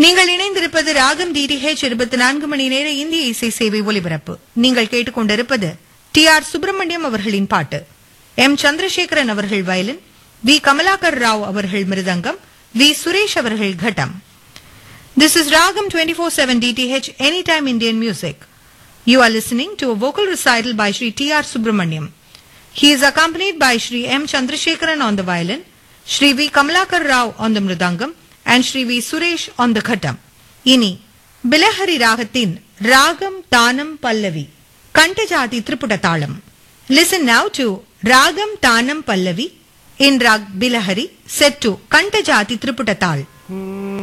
நீங்கள் இணைந்திருப்பது ராகம் டிடிஹெச் இருபத்தி நான்கு மணி நேர இந்திய இசை சேவை ஒலிபரப்பு நீங்கள் கேட்டுக்கொண்டிருப்பது டி ஆர் சுப்பிரமணியம் அவர்களின் பாட்டு எம் சந்திரசேகரன் அவர்கள் வயலின் வி கமலாகர் ராவ் அவர்கள் மிருதங்கம் வி சுரேஷ் அவர்கள் கட்டம் This is Ragam 24/7 DTH Anytime Indian Music. You are listening to a vocal recital by Sri T R Subramaniam. He is accompanied by Sri M Chandrasekharan on the violin, Sri V Kamalakar Rao on the mridangam, and Sri V Suresh on the khatam. இனி பிலஹரி ராகத்தின் ராகம் தானம் பல்லவி கண்டஜாதி திரிபுட தாளம் listen now to ragam tanam pallavi in raag Bilahari set to Khandajati Triputa taal Hmm.